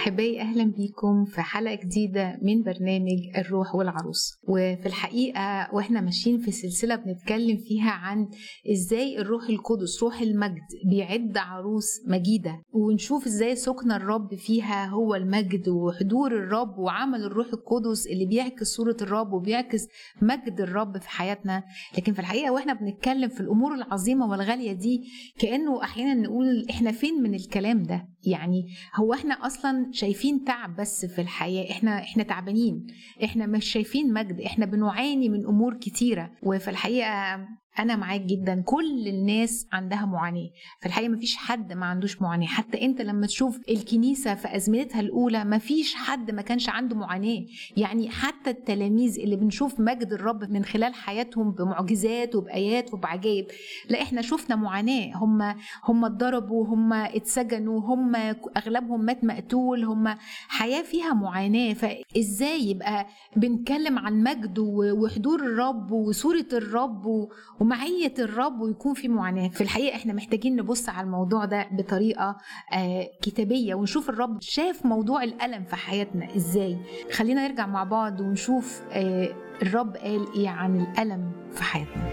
أحبائي أهلا بيكم في حلقة جديدة من برنامج الروح والعروس وفي الحقيقة وإحنا ماشيين في سلسلة بنتكلم فيها عن إزاي الروح القدس روح المجد بيعد عروس مجيدة ونشوف إزاي سكن الرب فيها هو المجد وحضور الرب وعمل الروح القدس اللي بيعكس صورة الرب وبيعكس مجد الرب في حياتنا لكن في الحقيقة وإحنا بنتكلم في الأمور العظيمة والغالية دي كأنه أحيانا نقول إحنا فين من الكلام ده يعني هو احنا اصلا شايفين تعب بس في الحياه احنا احنا تعبانين احنا مش شايفين مجد احنا بنعاني من امور كتيره وفي الحقيقه انا معاك جدا كل الناس عندها معاناه في الحقيقه مفيش حد ما عندوش معاناه حتى انت لما تشوف الكنيسه في ازمنتها الاولى مفيش حد ما كانش عنده معاناه يعني حتى التلاميذ اللي بنشوف مجد الرب من خلال حياتهم بمعجزات وبايات وبعجائب لا احنا شفنا معاناه هم هم اتضربوا هم اتسجنوا هم اغلبهم مات مقتول هم حياه فيها معاناه فازاي يبقى بنتكلم عن مجد وحضور الرب وصوره الرب ومعية الرب ويكون في معاناة في الحقيقة احنا محتاجين نبص على الموضوع ده بطريقة آه كتابية ونشوف الرب شاف موضوع الألم في حياتنا ازاي خلينا نرجع مع بعض ونشوف آه الرب قال ايه عن الألم في حياتنا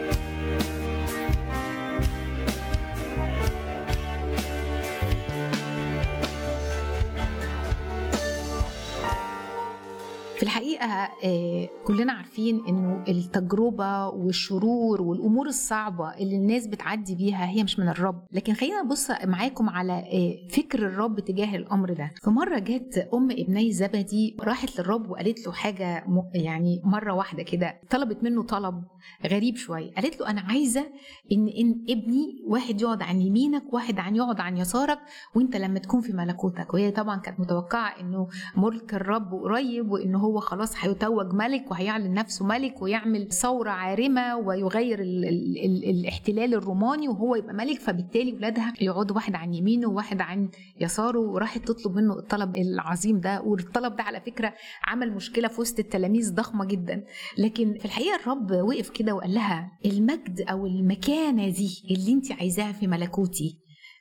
في الحقيقة كلنا عارفين انه التجربة والشرور والامور الصعبة اللي الناس بتعدي بيها هي مش من الرب لكن خلينا نبص معاكم على فكر الرب تجاه الامر ده في مرة جت ام ابني زبدي راحت للرب وقالت له حاجة يعني مرة واحدة كده طلبت منه طلب غريب شوية قالت له انا عايزة ان ان ابني واحد يقعد عن يمينك واحد عن يقعد عن يسارك وانت لما تكون في ملكوتك وهي طبعا كانت متوقعة انه ملك الرب قريب وانه هو خلاص هيتوج ملك وهيعلن نفسه ملك ويعمل ثورة عارمة ويغير ال ال ال الاحتلال الروماني وهو يبقى ملك فبالتالي ولادها يقعدوا واحد عن يمينه وواحد عن يساره وراحت تطلب منه الطلب العظيم ده والطلب ده على فكرة عمل مشكلة في وسط التلاميذ ضخمة جدا لكن في الحقيقة الرب وقف كده وقال لها المجد أو المكانة دي اللي انت عايزاها في ملكوتي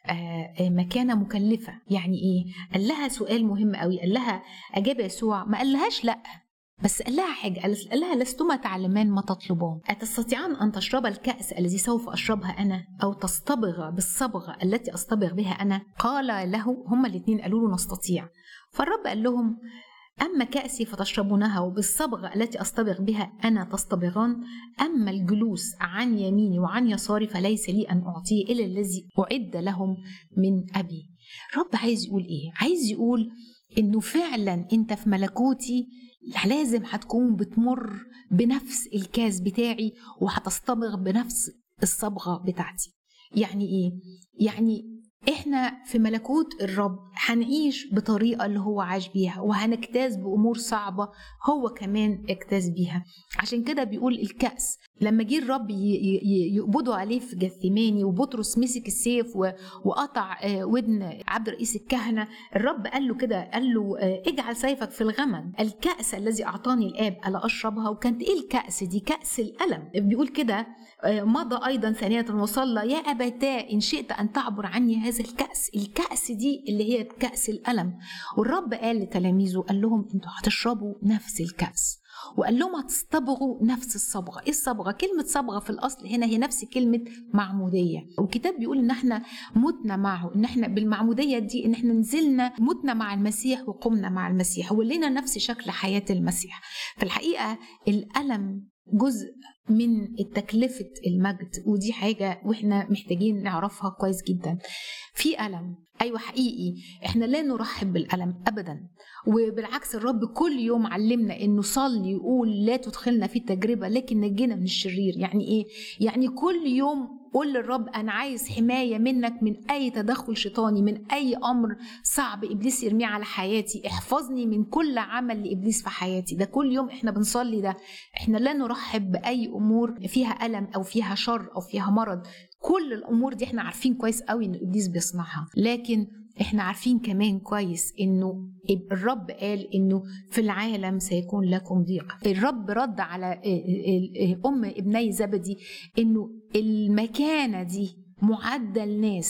آه مكانة مكلفة يعني إيه؟ قال لها سؤال مهم قوي قال لها أجاب يسوع ما قالهاش لأ بس قال لها حاجة قال لها لستما تعلمان ما تطلبان أتستطيعان أن تشرب الكأس الذي سوف أشربها أنا أو تصطبغ بالصبغة التي أصطبغ بها أنا قال له هما الاثنين قالوا له نستطيع فالرب قال لهم أما كأسي فتشربونها وبالصبغة التي أصطبغ بها أنا تصطبغان أما الجلوس عن يميني وعن يساري فليس لي أن أعطيه إلا الذي أعد لهم من أبي رب عايز يقول إيه؟ عايز يقول إنه فعلا أنت في ملكوتي لازم هتكون بتمر بنفس الكاس بتاعي وهتصطبغ بنفس الصبغة بتاعتي يعني إيه؟ يعني احنا في ملكوت الرب هنعيش بطريقه اللي هو عاش بيها وهنجتاز بامور صعبه هو كمان اجتاز بيها عشان كده بيقول الكاس لما جه الرب يقبضوا عليه في جثماني وبطرس مسك السيف وقطع ودن عبد رئيس الكهنه الرب قال له كده قال له اجعل سيفك في الغمد الكاس الذي اعطاني الاب الا اشربها وكانت ايه الكاس دي كاس الالم بيقول كده مضى ايضا ثانيه وصلى يا ابتاه ان شئت ان تعبر عني هذا الكاس الكاس دي اللي هي كاس الالم والرب قال لتلاميذه قال لهم انتوا هتشربوا نفس الكاس وقال لهم هتصطبغوا نفس الصبغه، ايه الصبغه؟ كلمه صبغه في الاصل هنا هي نفس كلمه معموديه، والكتاب بيقول ان احنا متنا معه، ان احنا بالمعموديه دي ان احنا نزلنا متنا مع المسيح وقمنا مع المسيح، ولينا نفس شكل حياه المسيح. في الحقيقه الالم جزء من تكلفة المجد ودي حاجة واحنا محتاجين نعرفها كويس جدا في ألم أيوة حقيقي احنا لا نرحب بالألم أبدا وبالعكس الرب كل يوم علمنا انه صلي يقول لا تدخلنا في التجربة لكن نجينا من الشرير يعني ايه يعني كل يوم قول للرب انا عايز حمايه منك من اي تدخل شيطاني من اي امر صعب ابليس يرميه على حياتي احفظني من كل عمل لابليس في حياتي ده كل يوم احنا بنصلي ده احنا لا نرحب باي امور فيها الم او فيها شر او فيها مرض كل الامور دي احنا عارفين كويس قوي ان ابليس بيصنعها لكن احنا عارفين كمان كويس انه الرب قال انه في العالم سيكون لكم ضيق الرب رد على ام ابني زبدي انه المكانه دي معدة لناس